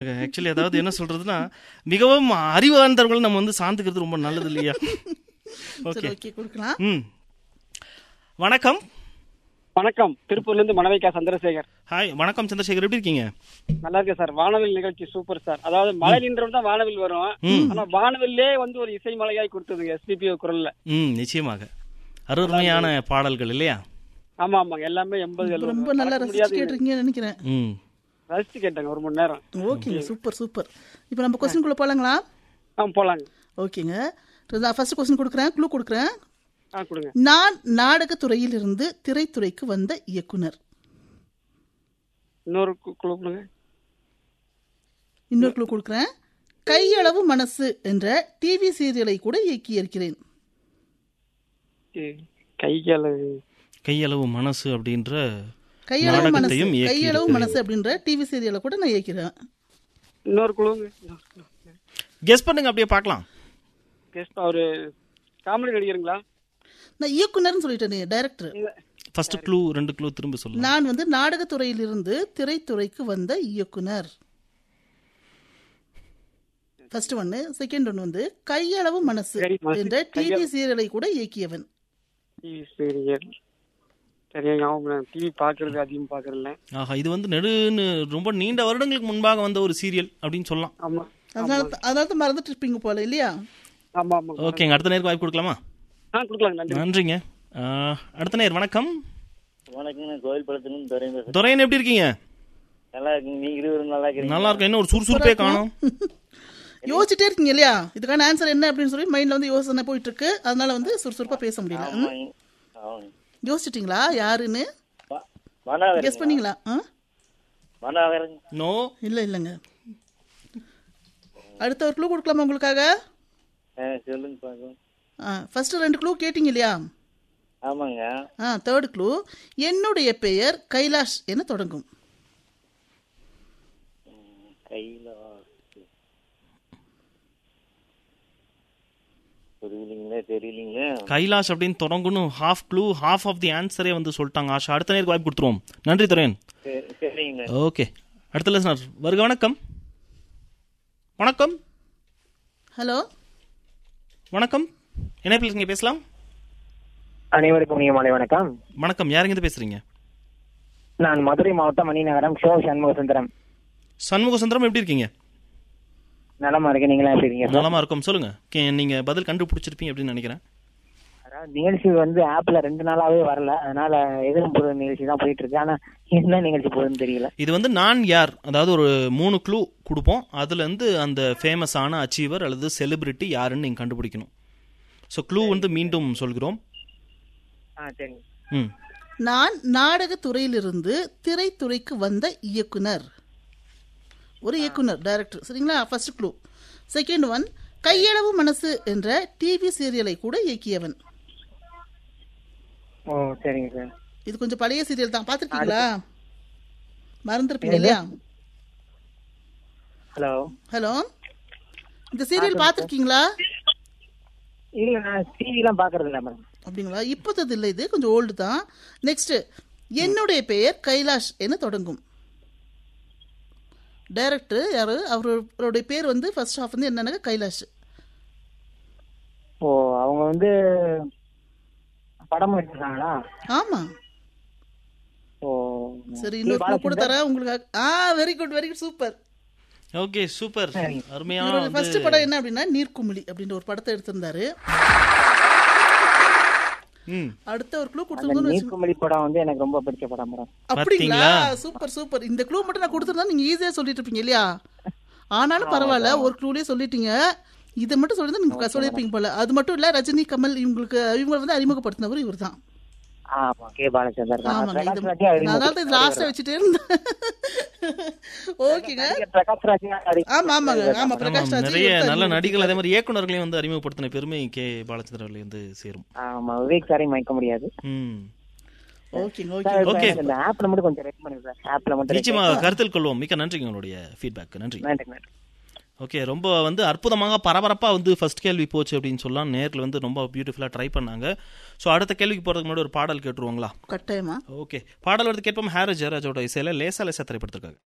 Actually அதாவது என்ன சொல்றதுன்னா மிகவும் அறிவார்ந்தவர்கள் நம்ம வந்து சார்ந்துக்கிறது ரொம்ப நல்லது இல்லையா சரி ஓகே ஓகே கொடுக்கலாம் ம் வணக்கம் வணக்கம் திருப்பூர்ல இருந்து மணவைக்கா சந்திரசேகர் ஹாய் வணக்கம் சந்திரசேகர் எப்படி இருக்கீங்க நல்லா இருக்கேன் சார் வானவில் நிகழ்ச்சி சூப்பர் சார் அதாவது மழை நின்றவன் தான் வானவில் வரும் ஆனா வானவில்லே வந்து ஒரு இசை மலையாய் கொடுத்ததுங்க எஸ்பிபி குரல்ல ம் நிச்சயமாக அருமையான பாடல்கள் இல்லையா ஆமா ஆமாங்க எல்லாமே எண்பதுகள் ரொம்ப நல்லா ரசிச்சு கேட்டிருக்கீங்கன்னு நினைக்கிறேன் ம் ரசிச்சு கேட்டாங்க ஒரு மணி நேரம் ஓகேங்க சூப்பர் சூப்பர் இப்போ நம்ம கொஸ்டின்குள்ள போலாங்களா ஆ போலாங்க ஓகேங்க ஃபர்ஸ்ட் கொஸ்டின் கொடுக்குறேன் க்ளூ கொடுக்குறேன் ஆ கொடுங்க நான் நாடகத்துறையிலிருந்து திரைத்துறைக்கு வந்த இயக்குனர் இன்னொரு கு- குழு கொடுங்க இன்னொரு க்ளூ கொடுக்குறேன் கையளவு மனசு என்ற டிவி சீரியலை கூட இயக்கியிருக்கிறேன் இ- கையால கையளவு மனசு அப்படின்ற கையளவு மனசு நாடகத்தையும் இயக்கி கையளவு மனசு அப்படின்ற டிவி சீரியலை கூட நான் இயக்கிறேன் இன்னொரு குழுங்க இன்னொரு குழு. கெஸ் பண்ணுங்க அப்படியே பார்க்கலாம் கேஸ் அவரு காமெடி நடிகருங்களா நான் இயக்குனர்னு சொல்லிட்டேனே டைரக்டர் ஃபர்ஸ்ட் க்ளூ ரெண்டு க்ளூ திரும்ப சொல்லுங்க நான் வந்து நாடகத்துறையிலிருந்து திரைத்துறைக்கு வந்த இயக்குனர் ஃபர்ஸ்ட் ஒன்னு செகண்ட் ஒன்னு வந்து கையளவு மனசு சரி, மனசு, என்ற டிவி சீரியலை கூட இயக்கியவன் டிவி சீரியல் சரியா டிவி பாக்குறது அதிகம் பாக்குறது இல்ல ஆஹா இது வந்து நெடுன்னு ரொம்ப நீண்ட வருடங்களுக்கு முன்பாக வந்த ஒரு சீரியல் அப்படின்னு சொல்லலாம் ஆமா அதனால தான்- அதனால தான் மறந்துட்டு இருப்பீங்க போல இல்லையா ஆமா ஆமா ஓகேங்க அடுத்த நேருக்கு வாய்ப்பு கொடுக்கலாமா ஆ கொடுக்கலாங்க நன்றி நன்றிங்க ஆ, அடுத்த நேர் வணக்கம் வணக்கங்க நான் கோயில் படத்துலேருந்து துறையும் பேசுறேன் துரையன் எப்படி இருக்கீங்க நல்லா இருக்குங்க நீங்க இருவரும் நல்லா இருக்கிறீங்க நல்லா இருக்கும் என்ன ஒரு சுறுசுறுப்பே காணும் யோசிச்சுட்டே இருக்கீங்க இல்லையா இதுக்கான ஆன்சர் என்ன அப்படின்னு சொல்லி மைண்ட்ல வந்து யோசனை போயிட்டு இருக்கு அதனால வந்து சுறுசுறுப்பா பேச முடியல ம்? ஆமாங்க. ஆமாங்க. யோசிச்சிட்டீங்களா யாருன்னு ம- மனோகரன் கெஸ் பண்ணீங்களா ஆ? மனோகரன் நோ இல்ல இல்லைங்க அடுத்த ஒரு க்ளூ கொடுக்கலாமா உங்களுக்காக ஆ, சொல்லுங்க பாக்கலாம் ஃபர்ஸ்ட் ரெண்டு க்ளூ கேட்டீங்க இல்லையா ஆமாங்க ஆ தேர்ட் க்ளூ என்னுடைய பெயர் கைலாஷ் என தொடங்கும் கையில புரியலீங்களே தெரியலீங்களே கைலாஷ் அப்படின்னு தொடங்கணும் half clue half of the ஆன்சரே வந்து சொல்லிட்டாங்க ஆஷா அடுத்த நேருக்கு வாய்ப்பு கொடுத்துருவோம் நன்றி துரையன் சரி, சரிங்க ஓகே அடுத்த லிசனர் வருக வணக்கம் வணக்கம் ஹலோ வணக்கம் என்ன பேசுங்க பேசலாம் அனைவருக்கும் இனிய மாலை வணக்கம் வணக்கம் யாருங்க இருந்து பேசுறீங்க நான் மதுரை மாவட்டம் மணிநகரம் ஷோ சண்முக சுந்தரம் சண்முக சுந்தரம் எப்படி இருக்கீங்க நலமா இருக்கேன் நீங்களா எப்படி இருக்கீங்க சார் நலமா இருக்கும் சொல்லுங்க கே- நீங்க பதில் கண்டுபிடிச்சிருப்பீங்க அப்படின்னு நினைக்கிறேன் அதாவது நிகழ்ச்சி வந்து ஆப்ல ரெண்டு நாளாவே வரல அதனால எதிரும் புது நிகழ்ச்சி தான் போயிட்டு இருக்கு ஆனா என்ன நிகழ்ச்சி போகுதுன்னு தெரியல இது வந்து நான் யார் அதாவது ஒரு மூணு க்ளூ கொடுப்போம் அதுல இருந்து அந்த ஃபேமஸான அச்சீவர் அல்லது செலிபிரிட்டி யாருன்னு நீங்க கண்டுபிடிக்கணும் ஸோ க்ளூ வந்து மீண்டும் சொல்கிறோம் ஆ சரிங்க ம் நான் நாடகத்துறையிலிருந்து திரைத்துறைக்கு வந்த இயக்குனர் ஒரு இயக்குனர் டைரக்டர் சரிங்களா ஃபர்ஸ்ட் க்ளூ செகண்ட் ஒன் கையளவு மனசு என்ற டிவி சீரியலை கூட இயக்கியவன் ஓ சரிங்க சார் இது கொஞ்சம் பழைய சீரியல் தான் பார்த்துருக்கீங்களா மறந்துருப்பீங்க இல்லையா ஹலோ ஹலோ இந்த சீரியல் பார்த்துருக்கீங்களா இல்ல நான் டிவி எல்லாம் பாக்குறது இல்ல மேடம் அப்படிங்களா இப்போது இல்லை இது கொஞ்சம் ஓல்டு தான் நெக்ஸ்ட் என்னுடைய பெயர் கைலாஷ் என தொடங்கும் டைரக்டர் யாரு அவருடைய பேர் வந்து ஃபர்ஸ்ட் ஹாஃப் வந்து என்னன்னா கைலாஷ் ஓ அவங்க வந்து படம் எடுத்துருக்காங்களா ஆமா ஓ சரி இன்னொரு clue கூட தரேன் உங்களுக்கு ஆ very good very good super okay super அருமையான இவரோட வந்து- ஃபர்ஸ்ட் படம் என்ன அப்படின்னா நீர்க்குமிழி அப்படின்ற ஒரு படத்தை எடுத்திருந்தாரு ம் அடுத்த ஒரு க்ளூ அந்த கொடுத்துருந்தோம்னு வச்சுக்கோங்க. நீர்க்குமிழி படம் வந்து எனக்கு ரொம்ப பிடிச்ச படம் மேடம் அப்படிங்களா சூப்பர் சூப்பர் இந்த க்ளூ மட்டும் நான் கொடுத்துருந்தா நீங்க ஈஸியா சொல்லிட்டு இருப்பீங்க இல்லையா ஆனாலும் பரவாயில்ல ஒரு க்ளூலயே சொல்லிட்டீங்க இதை மட்டும் சொல்லி நீங்க சொல்லியிருப்பீங்க போல அது மட்டும் இல்ல ரஜினி கமல் இவங்களுக்கு இவங்க வந்து அறிமுகப்படுத்தினவர் இவர் தான் ஆமா கே பாலச்சந்தர் தான் ஆமாங்க பிரகாஷ் இது ராஜா நான் அதனால தான் இது லாஸ்டா வச்சுட்டே இருந்தேன் ஓகேங்க நடிகர் பிரகாஷ் ராஜா அறி- ஆமா ஆமாங்க ஆமா பிரகாஷ் ஆமாம், ராஜ் நிறைய இவர் தான் நல்ல அறிமுகம் நடிகர்கள் அதே மாதிரி இயக்குனர்களையும் வந்து அறிமுகப்படுத்தின பெருமை கே பாலச்சந்திரன் அவர்களை வந்து சேரும் ஆமா விவேக் சாரையும் மயக்க முடியாது ம் ஓகேங்க சார், ஓகே இப்ப Okay. எனக்கு இந்த ஆப்ல மட்டும் கொஞ்சம் ரெட் பண்ணுங்க சார் ஆப்ல மட்டும் நிச்சயமா கருத்தில் கொள்வோம் மிக்க நன்றிங்க உங்களுடைய ஃபீட்பேக் நன்றி நன்றி நன்றி ஓகே ரொம்ப வந்து அற்புதமாக பரபரப்பாக வந்து ஃபர்ஸ்ட் கேள்வி போச்சு அப்படின்னு சொல்லலாம் நேரில் வந்து ரொம்ப பியூட்டிஃபுல்லாக ட்ரை பண்ணாங்க ஸோ அடுத்த கேள்விக்கு போகிறதுக்கு முன்னாடி ஒரு பாடல் கேட்டுருவாங்களா கட்டாயமா ஓகே பாடல் வந்து கேட்போம் ஹேரோ ஜெயராஜோட இசையில் லேசா லேசா திரைப்படத்திற்காக